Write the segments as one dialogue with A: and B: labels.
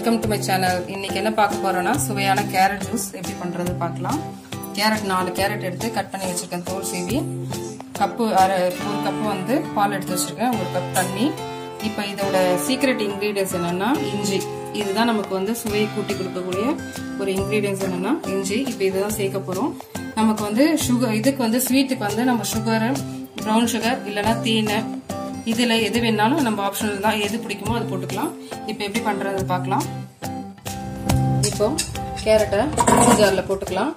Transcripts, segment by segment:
A: welcome to my channel இன்னைக்கு என்ன பார்க்க போறோம்னா சுவையான கேரட் ஜூஸ் எப்படி பண்றது பார்க்கலாம் கேரட் நாலு கேரட் எடுத்து கட் பண்ணி வச்சிருக்கேன் தோல் சீவி கப்பு அரை ஒரு கப்பு வந்து பால் எடுத்து வச்சிருக்கேன் ஒரு கப் தண்ணி இப்போ இதோட சீக்ரெட் இன்கிரீடியன்ஸ் என்னன்னா இஞ்சி இதுதான் நமக்கு வந்து சுவையை கூட்டி கொடுக்கக்கூடிய ஒரு இன்கிரீடியன்ஸ் என்னன்னா இஞ்சி இப்போ இதுதான் சேர்க்க போறோம் நமக்கு வந்து சுகர் இதுக்கு வந்து ஸ்வீட்டுக்கு வந்து நம்ம சுகர் ப்ரௌன் சுகர் இல்லைன்னா தேனை இதுல எது வேணாலும் நம்ம ஆப்ஷனல் தான் எது பிடிக்குமோ அது போட்டுக்கலாம் இப்போ எப்படி பண்றது பார்க்கலாம் இப்போ கேரட்டை மிக்ஸி ஜார்ல போட்டுக்கலாம்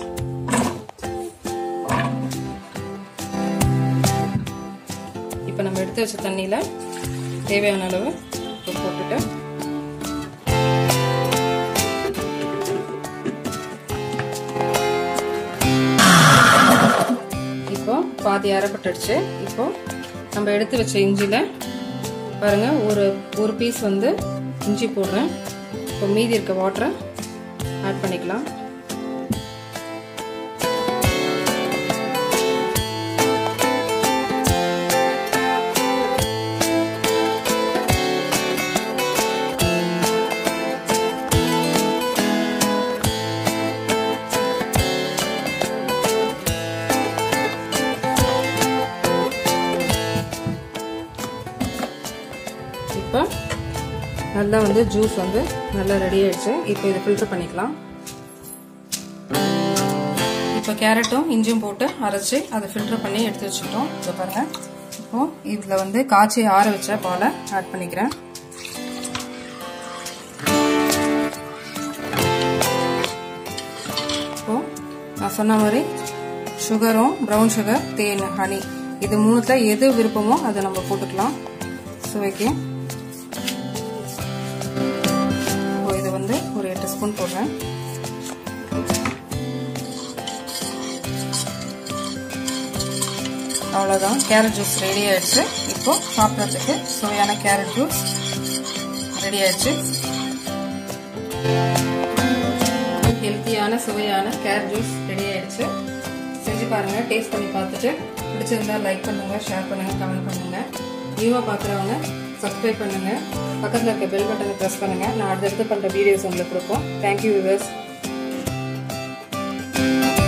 A: இப்போ நம்ம எடுத்து வச்ச தண்ணியில தேவையான அளவு போட்டுட்டு இப்போ பாதி அரைப்பட்டுடுச்சு இப்போ நம்ம எடுத்து வச்ச இஞ்சியில் பாருங்க ஒரு ஒரு பீஸ் வந்து இஞ்சி போடுறேன் இப்போ மீதி இருக்க வாட்டரை ஆட் பண்ணிக்கலாம் இப்போ நல்லா வந்து ஜூஸ் வந்து நல்லா ரெடி ஆயிடுச்சு இப்போ இதை ஃபில்டர் பண்ணிக்கலாம் இப்போ கேரட்டும் இஞ்சியும் போட்டு அரைச்சி அதை ஃபில்டர் பண்ணி எடுத்து வச்சுக்கிட்டோம் இதை பாருங்க இப்போ இதில் வந்து காய்ச்சி ஆற வச்ச பாலை ஆட் பண்ணிக்கிறேன் இப்போ நான் சொன்ன மாதிரி சுகரும் ப்ரௌன் சுகர் தேன் ஹனி இது மூணுத்துல எது விருப்பமோ அதை நம்ம போட்டுக்கலாம் சுவைக்கு இப்போ இது வந்து ஒரு எட்டு ஸ்பூன் போடுறேன் அவ்வளோதான் கேரட் ஜூஸ் ரெடி ஆயிடுச்சு இப்போ சாப்பிட்றதுக்கு சுவையான கேரட் ஜூஸ் ரெடி ஆயிடுச்சு ஹெல்த்தியான சுவையான கேரட் ஜூஸ் ரெடி ஆயிடுச்சு செஞ்சு பாருங்க டேஸ்ட் பண்ணி பார்த்துட்டு பிடிச்சிருந்தா லைக் பண்ணுங்க ஷேர் பண்ணுங்க கமெண்ட் பண்ணுங்க நியூவா பாக்குறவங்க சப்ஸ்கிரைப் பண்ணுங்க பக்கத்தில் இருக்க பெல் பட்டனை ப்ரெஸ் பண்ணுங்க நான் அடுத்தடுத்து பண்ற வீடியோஸ் உங்களுக்கு கொடுப்போம் தேங்க்யூ விவர்ஸ்